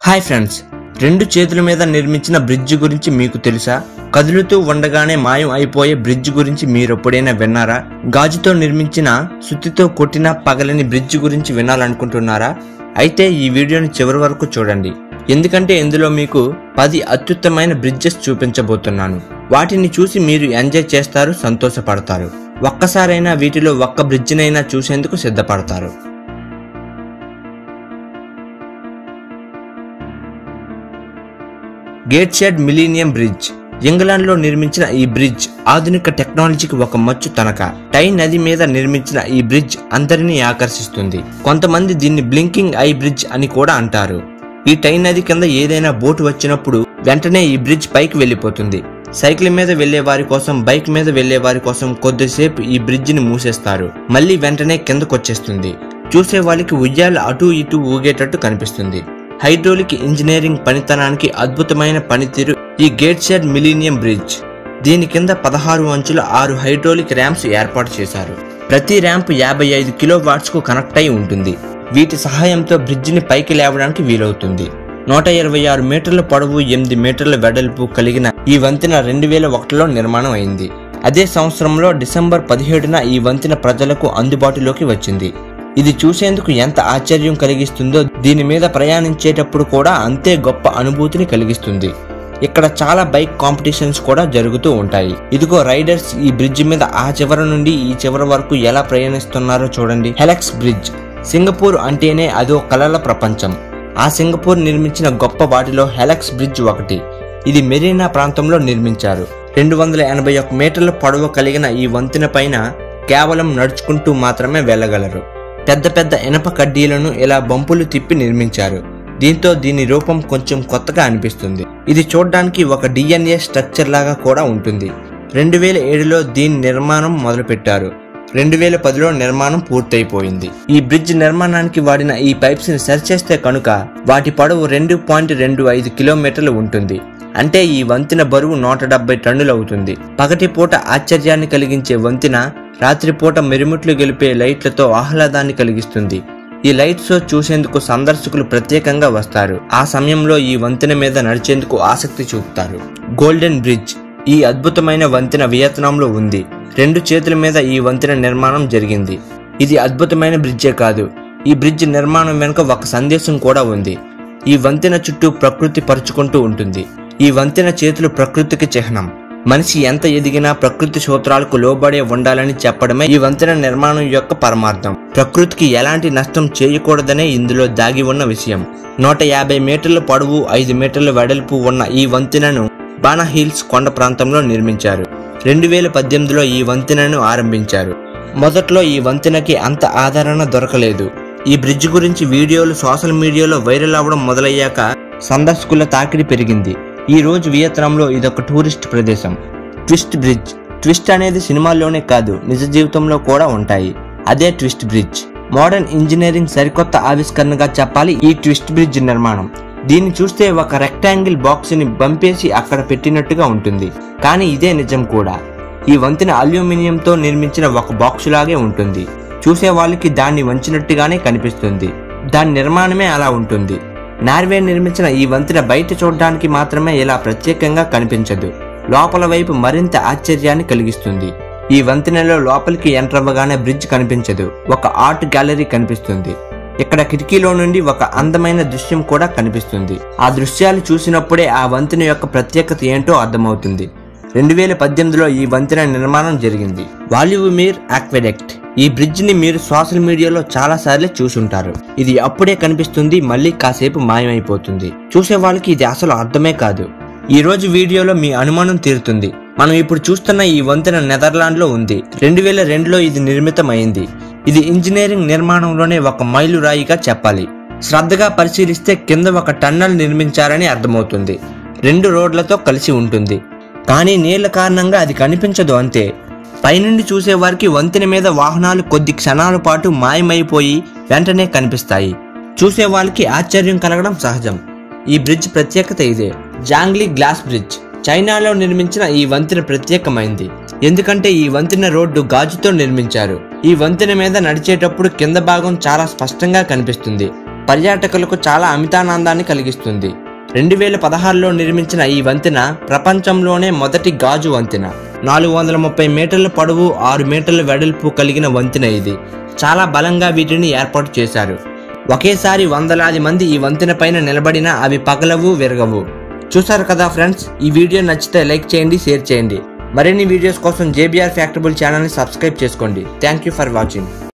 hi friends రెండు చేతుల మీద నిర్మించిన బ్రిడ్జ్ గురించి మీకు తెలుసా కదులుతూ ఉండగానే మాయం అయిపోయే బ్రిడ్జ్ గురించి మీరెప్పుడైనా విన్నారా గాజుతో నిర్మించిన సుత్తితో కొట్టిన పగలని బ్రిడ్జ్ గురించి వినాలనుకుంటున్నారా అయితే ఈ వీడియోని చివరి వరకు చూడండి ఎందుకంటే ఇందులో మీకు పది అత్యుత్తమైన బ్రిడ్జెస్ చూపించబోతున్నాను వాటిని చూసి మీరు ఎంజాయ్ చేస్తారు సంతోషపడతారు ఒక్కసారైనా వీటిలో ఒక్క బ్రిడ్జినైనా చూసేందుకు సిద్ధపడతారు Gateshead Millennium Bridge England లో నిర్మించిన ఈ బ్రిడ్జ్ ఆధునిక టెక్నాలజీకి ఒక మచ్చు తనక టై నది మీద నిర్మించిన ఈ బ్రిడ్జ్ అందరినీ ఆకర్షిస్తుంది కొంతమంది దీన్ని బ్లింకింగ్ ఐ బ్రిడ్జ్ అని కూడా అంటారు ఈ టై నది కింద ఏదైనా బోటు వచ్చినప్పుడు వెంటనే ఈ బ్రిడ్జ్ పైకి వెళ్ళిపోతుంది సైకిల్ మీద వెళ్లే వారి కోసం బైక్ మీద వెళ్లే వారి కోసం కొద్దిసేపు ఈ బ్రిడ్జ్ ని మూసేస్తారు మళ్ళీ వెంటనే కిందకొచ్చేస్తుంది చూసే వాళ్ళకి ఉయ్యాల అటు ఇటు ఊగేటట్టు కనిపిస్తుంది హైడ్రోలిక్ ఇంజనీరింగ్ పనితనానికి అద్భుతమైన పనితీరు ఈ గేట్ షెడ్ మిలీనియం బ్రిడ్జ్ దీని కింద పదహారు అంచుల ఆరు హైడ్రోలిక్ ర్యాంప్స్ ఏర్పాటు చేశారు ప్రతి ర్యాంప్ యాభై ఐదు కిలో వాట్స్ కు కనెక్ట్ అయి ఉంటుంది వీటి సహాయంతో బ్రిడ్జిని పైకి లేవడానికి వీలవుతుంది నూట ఇరవై ఆరు మీటర్ల పొడవు ఎనిమిది మీటర్ల వెడల్పు కలిగిన ఈ వంతెన రెండు వేల ఒకటిలో నిర్మాణం అయింది అదే సంవత్సరంలో డిసెంబర్ పదిహేడున ఈ వంతెన ప్రజలకు అందుబాటులోకి వచ్చింది ఇది చూసేందుకు ఎంత ఆశ్చర్యం కలిగిస్తుందో దీని మీద ప్రయాణించేటప్పుడు కూడా అంతే గొప్ప అనుభూతిని కలిగిస్తుంది ఇక్కడ చాలా బైక్ కాంపిటీషన్స్ కూడా జరుగుతూ ఉంటాయి ఇదిగో రైడర్స్ ఈ బ్రిడ్జ్ మీద ఆ చివర నుండి ఈ చివర వరకు ఎలా ప్రయాణిస్తున్నారో చూడండి హెలక్స్ బ్రిడ్జ్ సింగపూర్ అంటేనే అదో కలల ప్రపంచం ఆ సింగపూర్ నిర్మించిన గొప్ప వాటిలో హెలక్స్ బ్రిడ్జ్ ఒకటి ఇది మెరీనా ప్రాంతంలో నిర్మించారు రెండు వందల ఎనభై ఒక్క మీటర్ల పొడవు కలిగిన ఈ వంతెన పైన కేవలం నడుచుకుంటూ మాత్రమే వెళ్ళగలరు పెద్ద పెద్ద ఇనప కడ్డీలను ఇలా బంపులు తిప్పి నిర్మించారు దీంతో దీని రూపం కొంచెం కొత్తగా అనిపిస్తుంది ఇది చూడడానికి ఒక డిఎన్ఏ స్ట్రక్చర్ లాగా కూడా ఉంటుంది రెండు వేల ఏడులో దీని నిర్మాణం మొదలుపెట్టారు రెండు వేల పదిలో నిర్మాణం పూర్తయిపోయింది ఈ బ్రిడ్జ్ నిర్మాణానికి వాడిన ఈ పైప్స్ ని సరిచేస్తే కనుక వాటి పొడవు రెండు పాయింట్ రెండు ఐదు కిలోమీటర్లు ఉంటుంది అంటే ఈ వంతెన బరువు నూట డెబ్బై టన్నులు అవుతుంది పగటి పూట ఆశ్చర్యాన్ని కలిగించే వంతెన రాత్రిపూట మెరుముట్లు గెలిపే లైట్లతో ఆహ్లాదాన్ని కలిగిస్తుంది ఈ లైట్ షో చూసేందుకు సందర్శకులు ప్రత్యేకంగా వస్తారు ఆ సమయంలో ఈ వంతెన మీద నడిచేందుకు ఆసక్తి చూపుతారు గోల్డెన్ బ్రిడ్జ్ ఈ అద్భుతమైన వంతెన వియత్నాంలో ఉంది రెండు చేతుల మీద ఈ వంతెన నిర్మాణం జరిగింది ఇది అద్భుతమైన బ్రిడ్జే కాదు ఈ బ్రిడ్జ్ నిర్మాణం వెనుక ఒక సందేశం కూడా ఉంది ఈ వంతెన చుట్టూ ప్రకృతి పరుచుకుంటూ ఉంటుంది ఈ వంతెన చేతులు ప్రకృతికి చిహ్నం మనిషి ఎంత ఎదిగినా ప్రకృతి సూత్రాలకు లోబడే ఉండాలని చెప్పడమే ఈ వంతెన నిర్మాణం యొక్క పరమార్థం ప్రకృతికి ఎలాంటి నష్టం చేయకూడదనే ఇందులో దాగి ఉన్న విషయం నూట యాభై మీటర్ల పొడవు ఐదు మీటర్ల వెడల్పు ఉన్న ఈ వంతెనను బానా హిల్స్ కొండ ప్రాంతంలో నిర్మించారు రెండు వేల పద్దెనిమిదిలో ఈ వంతెనను ఆరంభించారు మొదట్లో ఈ వంతెనకి అంత ఆదరణ దొరకలేదు ఈ బ్రిడ్జ్ గురించి వీడియోలు సోషల్ మీడియాలో వైరల్ అవ్వడం మొదలయ్యాక సందర్శకుల తాకిడి పెరిగింది ఈ రోజు వియత్నాంలో ఇదొక టూరిస్ట్ ప్రదేశం ట్విస్ట్ బ్రిడ్జ్ ట్విస్ట్ అనేది సినిమాల్లోనే కాదు నిజ జీవితంలో కూడా ఉంటాయి అదే ట్విస్ట్ బ్రిడ్జ్ మోడర్న్ ఇంజనీరింగ్ సరికొత్త ఆవిష్కరణగా చెప్పాలి ఈ ట్విస్ట్ బ్రిడ్జ్ నిర్మాణం దీన్ని చూస్తే ఒక రెక్టాంగిల్ బాక్స్ ని బంపేసి అక్కడ పెట్టినట్టుగా ఉంటుంది కానీ ఇదే నిజం కూడా ఈ వంతెన అల్యూమినియంతో నిర్మించిన ఒక బాక్స్ లాగే ఉంటుంది చూసే వాళ్ళకి దాన్ని వంచినట్టుగానే కనిపిస్తుంది దాని నిర్మాణమే అలా ఉంటుంది నార్వే నిర్మించిన ఈ వంతెన బయట చూడడానికి మాత్రమే ఇలా ప్రత్యేకంగా కనిపించదు లోపల వైపు మరింత ఆశ్చర్యాన్ని కలిగిస్తుంది ఈ వంతెనలో లోపలికి ఎంటర్ అవ్వగానే బ్రిడ్జ్ కనిపించదు ఒక ఆర్ట్ గ్యాలరీ కనిపిస్తుంది ఇక్కడ కిటికీలో నుండి ఒక అందమైన దృశ్యం కూడా కనిపిస్తుంది ఆ దృశ్యాలు చూసినప్పుడే ఆ వంతెన యొక్క ప్రత్యేకత ఏంటో అర్థమవుతుంది రెండు వేల పద్దెనిమిదిలో ఈ వంతెన నిర్మాణం జరిగింది వాల్యూమీర్ ఆక్వెడెక్ట్ ఈ బ్రిడ్జ్ ని మీరు సోషల్ మీడియాలో చాలా సార్లు చూసుంటారు ఇది అప్పుడే కనిపిస్తుంది మళ్ళీ కాసేపు మాయమైపోతుంది చూసే వాళ్ళకి ఇది అసలు అర్థమే కాదు ఈ రోజు వీడియోలో మీ అనుమానం తీరుతుంది మనం ఇప్పుడు చూస్తున్న ఈ వంతెన నెదర్లాండ్ లో ఉంది రెండు వేల రెండులో ఇది నిర్మితమైంది ఇది ఇంజనీరింగ్ నిర్మాణంలోనే ఒక మైలురాయిగా చెప్పాలి శ్రద్ధగా పరిశీలిస్తే కింద ఒక టన్నల్ నిర్మించారని అర్థమవుతుంది రెండు రోడ్లతో కలిసి ఉంటుంది కానీ నీళ్ల కారణంగా అది కనిపించదు అంతే పైనుండి చూసే వారికి వంతెన మీద వాహనాలు కొద్ది క్షణాల పాటు మాయమైపోయి వెంటనే కనిపిస్తాయి చూసే వాళ్ళకి ఆశ్చర్యం కలగడం సహజం ఈ బ్రిడ్జ్ ప్రత్యేకత ఇదే జాంగ్లీ గ్లాస్ బ్రిడ్జ్ చైనాలో నిర్మించిన ఈ వంతెన ప్రత్యేకమైంది ఎందుకంటే ఈ వంతెన రోడ్డు గాజుతో నిర్మించారు ఈ వంతెన మీద నడిచేటప్పుడు కింద భాగం చాలా స్పష్టంగా కనిపిస్తుంది పర్యాటకులకు చాలా అమితానందాన్ని కలిగిస్తుంది రెండు వేల పదహారులో నిర్మించిన ఈ వంతెన ప్రపంచంలోనే మొదటి గాజు వంతెన నాలుగు వందల ముప్పై మీటర్ల పొడవు ఆరు మీటర్ల వెడల్పు కలిగిన వంతెన ఇది చాలా బలంగా వీటిని ఏర్పాటు చేశారు ఒకేసారి వందలాది మంది ఈ వంతెన పైన నిలబడినా అవి పగలవు విరగవు చూసారు కదా ఫ్రెండ్స్ ఈ వీడియో నచ్చితే లైక్ చేయండి షేర్ చేయండి మరిన్ని వీడియోస్ కోసం జేబీఆర్ ఫ్యాక్టబుల్ ఛానల్ని సబ్స్క్రైబ్ చేసుకోండి థ్యాంక్ యూ ఫర్ వాచింగ్